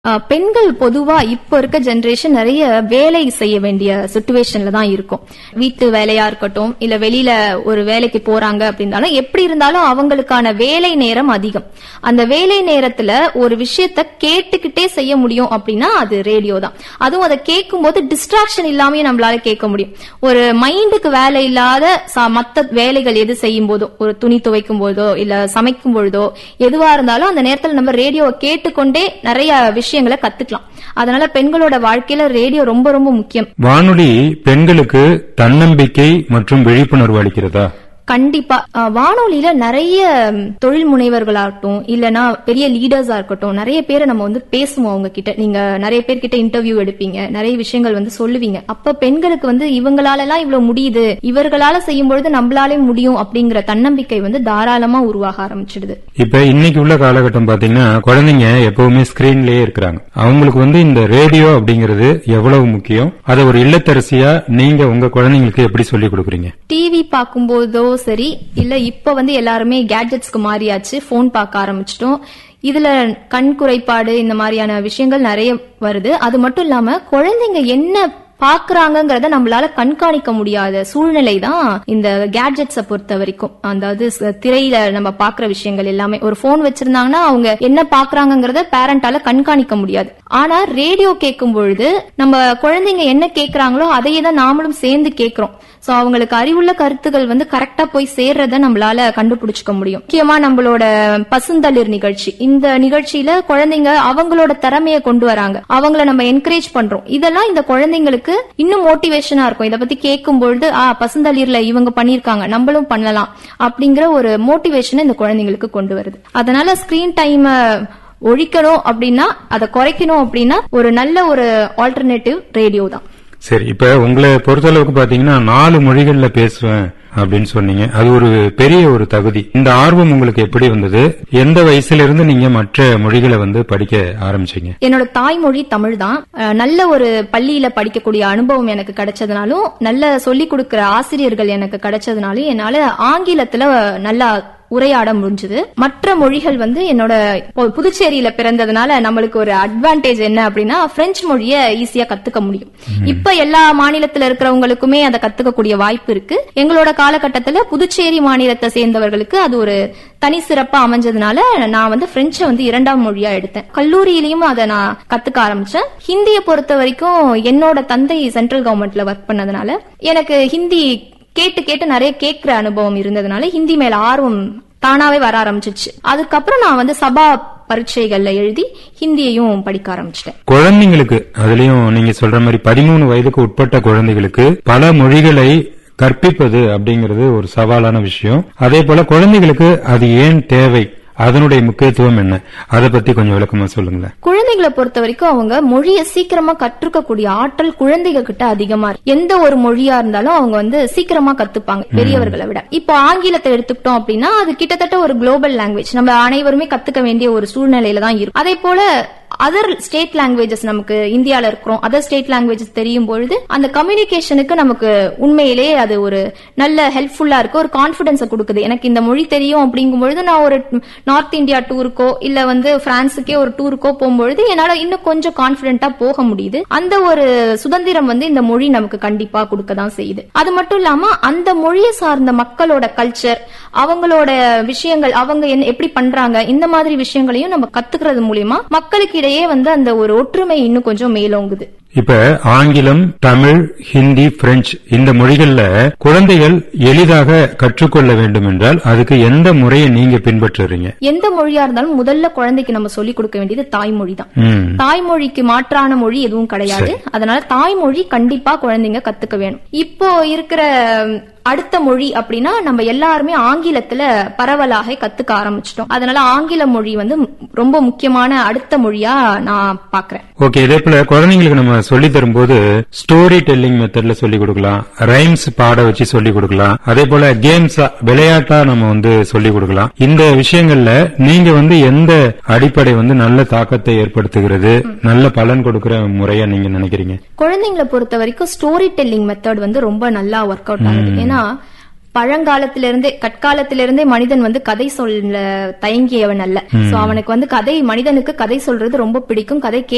அஹ், பெண்கள் பொதுவா இப்ப இருக்க ஜெனரேஷன் நிறைய வேலை செய்ய வேண்டிய சுச்சுவேஷன்ல தான் இருக்கும் வீட்டு வேலையா இருக்கட்டும் இல்ல வெளியில ஒரு வேலைக்கு போறாங்க அப்படின்னாலும் எப்படி இருந்தாலும் அவங்களுக்கான வேலை நேரம் அதிகம் அந்த வேலை நேரத்துல ஒரு விஷயத்த கேட்டுக்கிட்டே செய்ய முடியும் அப்படின்னா அது ரேடியோ தான் அதுவும் அதை கேட்கும்போது டிஸ்ட்ராக்ஷன் இல்லாமயே நம்மளால கேட்க முடியும் ஒரு மைண்டுக்கு வேலை இல்லாத ச- மத்த வேலைகள் எது செய்யும் போதோ ஒரு துணி துவைக்கும் போதோ இல்ல சமைக்கும் பொழுதோ எதுவா இருந்தாலும் அந்த நேரத்துல நம்ம ரேடியோவை கேட்டுக்கொண்டே நிறைய விஷயங்களை கத்துக்கலாம் அதனால பெண்களோட வாழ்க்கையில ரேடியோ ரொம்ப ரொம்ப முக்கியம் வானொலி பெண்களுக்கு தன்னம்பிக்கை மற்றும் விழிப்புணர்வு அளிக்கிறதா கண்டிப்பா அஹ், வானொலியில நிறைய ம், தொழில் முனைவர்களாகட்டும் இல்லனா பெரிய லீடர்ஸா இருக்கட்டும் நிறைய பேரை நம்ம வந்து பேசுவோம் அவங்க கிட்ட நீங்க நிறைய பேர் கிட்ட இன்டர்வியூ எடுப்பீங்க நிறைய விஷயங்கள் வந்து சொல்லுவீங்க அப்ப பெண்களுக்கு வந்து இவங்களால எல்லாம் இவ்வளவு முடியுது இவர்களால செய்யும் பொழுது நம்மளாலே முடியும் அப்படிங்கிற தன்னம்பிக்கை வந்து தாராளமா உருவாக ஆரம்பிச்சிடுது இப்ப இன்னைக்கு உள்ள காலகட்டம் பாத்தீங்கன்னா குழந்தைங்க எப்பவுமே ஸ்கிரீன்லயே இருக்கிறாங்க அவங்களுக்கு வந்து இந்த ரேடியோ அப்படிங்கிறது எவ்வளவு முக்கியம் அதை ஒரு இல்லத்தரசியா நீங்க உங்க குழந்தைங்களுக்கு எப்படி சொல்லி கொடுக்குறீங்க டிவி பார்க்கும்போதோ சரி இல்ல இப்ப வந்து எல்லாருமே கேட்ஜெட்ஸ்க்கு மாறியாச்சு போன் பார்க்க ஆரம்பிச்சிட்டோம் இதுல கண் குறைபாடு இந்த மாதிரியான விஷயங்கள் நிறைய வருது அது மட்டும் இல்லாம குழந்தைங்க என்ன பாக்குறாங்கங்கறத நம்மளால கண்காணிக்க முடியாத சூழ்நிலை தான் இந்த கேட்ஜெட்ஸ பொறுத்த வரைக்கும் அதாவது ச- திரையில நம்ம பாக்குற விஷயங்கள் எல்லாமே ஒரு போன் வச்சிருந்தாங்கன்னா அவங்க என்ன பாக்குறாங்கங்கறத பேரண்டால கண்காணிக்க முடியாது ஆனா ரேடியோ கேட்கும் பொழுது நம்ம குழந்தைங்க என்ன கேக்குறாங்களோ அதையே தான் நாமளும் சேர்ந்து கேக்குறோம் சோ அவங்களுக்கு அறிவுள்ள கருத்துக்கள் வந்து கரெக்டா போய் சேர்றத நம்மளால கண்டுபிடிச்சுக்க முடியும் முக்கியமா நம்மளோட பசுந்தளிர் நிகழ்ச்சி இந்த நிகழ்ச்சியில குழந்தைங்க அவங்களோட திறமைய கொண்டு வராங்க அவங்கள நம்ம என்கரேஜ் பண்றோம் இதெல்லாம் இந்த குழந்தைங்களுக்கு இன்னும் மோட்டிவேஷனா இருக்கும் இத பத்தி கேட்கும் பொழுது ஆ பசுந்தளிர்ல இவங்க பண்ணிருக்காங்க நம்மளும் பண்ணலாம் அப்படிங்கிற ஒரு மோட்டிவேஷனை இந்த குழந்தைங்களுக்கு கொண்டு வருது அதனால ஸ்கிரீன் டைம் ஒழிக்கணும் அப்படின்னா அதை குறைக்கணும் அப்படின்னா ஒரு நல்ல ஒரு ஆல்டர்னேட்டிவ் ரேடியோ தான் சரி இப்ப உங்களை பொறுத்தளவுக்கு பாத்தீங்கன்னா நாலு மொழிகள்ல பேசுவேன் அப்படின்னு சொன்னீங்க அது ஒரு பெரிய ஒரு தகுதி இந்த ஆர்வம் உங்களுக்கு எப்படி வந்தது எந்த வயசுல இருந்து நீங்க மற்ற மொழிகளை வந்து படிக்க ஆரம்பிச்சீங்க என்னோட தாய்மொழி தமிழ் தான் அஹ் நல்ல ஒரு பள்ளியில படிக்கக்கூடிய அனுபவம் எனக்கு கிடைச்சதுனாலும் நல்ல சொல்லிக் கொடுக்கிற ஆசிரியர்கள் எனக்கு கிடைச்சதுனாலும் என்னால ஆங்கிலத்துல நல்லா உரையாட முடிஞ்சது மற்ற மொழிகள் வந்து என்னோட இப்போ புதுச்சேரியில பிறந்ததுனால நம்மளுக்கு ஒரு அட்வான்டேஜ் என்ன அப்படின்னா பிரெஞ்சு மொழிய ஈஸியா கத்துக்க முடியும் இப்ப எல்லா மாநிலத்துல இருக்கிறவங்களுக்குமே அதை கத்துக்கக்கூடிய வாய்ப்பு இருக்கு எங்களோட காலகட்டத்துல புதுச்சேரி மாநிலத்தை சேர்ந்தவர்களுக்கு அது ஒரு தனி சிறப்பா அமைஞ்சதுனால நான் வந்து பிரெஞ்சை வந்து இரண்டாம் மொழியா எடுத்தேன் கல்லூரியிலயும் அதை நான் கத்துக்க ஆரம்பிச்சேன் ஹிந்தியை பொறுத்த வரைக்கும் என்னோட தந்தை சென்ட்ரல் கவர்மெண்ட்ல ஒர்க் பண்ணதுனால எனக்கு ஹிந்தி கேட்டு கேட்டு நிறைய கேட்கிற அனுபவம் இருந்ததுனால ஹிந்தி மேல ஆர்வம் தானாவே வர ஆரம்பிச்சிச்சு அதுக்கப்புறம் நான் வந்து சபா பரீட்சைகள்ல எழுதி ஹிந்தியையும் படிக்க ஆரம்பிச்சிட்டேன் குழந்தைங்களுக்கு அதுலயும் நீங்க சொல்ற மாதிரி பதிமூணு வயதுக்கு உட்பட்ட குழந்தைகளுக்கு பல மொழிகளை கற்பிப்பது அப்படிங்கிறது ஒரு சவாலான விஷயம் அதே போல குழந்தைகளுக்கு அது ஏன் தேவை அதனுடைய முக்கியத்துவம் என்ன அதை பத்தி கொஞ்சம் விளக்கமா சொல்லுங்களேன் குழந்தைகளை பொறுத்த வரைக்கும் அவங்க மொழியை சீக்கிரமா கற்றுக்கக்கூடிய ஆற்றல் குழந்தைங்க கிட்ட அதிகமா இருக்கு எந்த ஒரு மொழியா இருந்தாலும் அவங்க வந்து சீக்கிரமா கத்துப்பாங்க பெரியவர்களை விட இப்போ ஆங்கிலத்தை எடுத்துக்கிட்டோம் அப்படின்னா அது கிட்டத்தட்ட ஒரு குளோபல் லாங்குவேஜ் நம்ம அனைவருமே கத்துக்க வேண்டிய ஒரு சூழ்நிலையில தான் இருக்கும் அதே போல அதர் ஸ்டேட் லாங்குவேஜஸ் நமக்கு இந்தியால இருக்கிறோம் அதர் ஸ்டேட் லாங்குவேஜஸ் தெரியும் பொழுது அந்த கம்யூனிகேஷனுக்கு நமக்கு உண்மையிலேயே அது ஒரு நல்ல ஹெல்ப்ஃபுல்லா இருக்கு ஒரு கான்பிடன்ஸை கொடுக்குது எனக்கு இந்த மொழி தெரியும் அப்படிங்கும் பொழுது நான் ஒரு நார்த் இந்தியா டூருக்கோ இல்ல வந்து பிரான்ஸுக்கே ஒரு டூருக்கோ போகும்பொழுது என்னால இன்னும் கொஞ்சம் கான்பிடென்ட்டா போக முடியுது அந்த ஒரு சுதந்திரம் வந்து இந்த மொழி நமக்கு கண்டிப்பா கொடுக்க தான் செய்யுது அது மட்டும் இல்லாம அந்த மொழியை சார்ந்த மக்களோட கல்ச்சர் அவங்களோட விஷயங்கள் அவங்க என்ன எப்படி பண்றாங்க இந்த மாதிரி விஷயங்களையும் நம்ம கத்துக்கிறது மூலியமா மக்களுக்கு இடையே வந்து அந்த ஒரு ஒற்றுமை இன்னும் கொஞ்சம் மேலோங்குது இப்ப ஆங்கிலம் தமிழ் ஹிந்தி பிரெஞ்சு இந்த மொழிகள்ல குழந்தைகள் எளிதாக கற்றுக்கொள்ள வேண்டும் என்றால் அதுக்கு எந்த முறையை நீங்க பின்பற்றுறீங்க எந்த மொழியா இருந்தாலும் முதல்ல குழந்தைக்கு நம்ம சொல்லிக் கொடுக்க வேண்டியது தாய்மொழி தான் ம் தாய்மொழிக்கு மாற்றான மொழி எதுவும் கிடையாது அதனால தாய்மொழி கண்டிப்பா குழந்தைங்க கத்துக்க வேணும் இப்போ இருக்கிற ம், அடுத்த மொழி அப்படின்னா நம்ம எல்லாருமே ஆங்கிலத்துல பரவலாக கத்துக்க ஆரம்பிச்சிட்டோம் அதனால ஆங்கில மொழி வந்து ம், ரொம்ப முக்கியமான அடுத்த மொழியா நான் பாக்குறேன் ஓகே இதே போல குழந்தைங்களுக்கு நம்ம சொல்லி தரும்போது ஸ்டோரி டெல்லிங் மெத்தட்ல சொல்லி கொடுக்கலாம் ரைம்ஸ் பாட வச்சு சொல்லி கொடுக்கலாம் அதே போல கேம்ஸா விளையாட்டா நம்ம வந்து சொல்லி கொடுக்கலாம் இந்த விஷயங்கள்ல நீங்க வந்து எந்த அடிப்படை வந்து நல்ல தாக்கத்தை ஏற்படுத்துகிறது நல்ல பலன் கொடுக்கிற முறையா நீங்க நினைக்கிறீங்க குழந்தைங்களை பொறுத்த வரைக்கும் ஸ்டோரி டெல்லிங் மெத்தட் வந்து ரொம்ப நல்லா ஒர்க் அவுட் ஆகுது ஏன்னா பழங்காலத்திலிருந்தே கற்காலத்திலிருந்தே மனிதன் வந்து கதை சொல்ல தயங்கியவன் அல்ல சோ அவனுக்கு வந்து கதை மனிதனுக்கு கதை சொல்றது ரொம்ப பிடிக்கும் கதை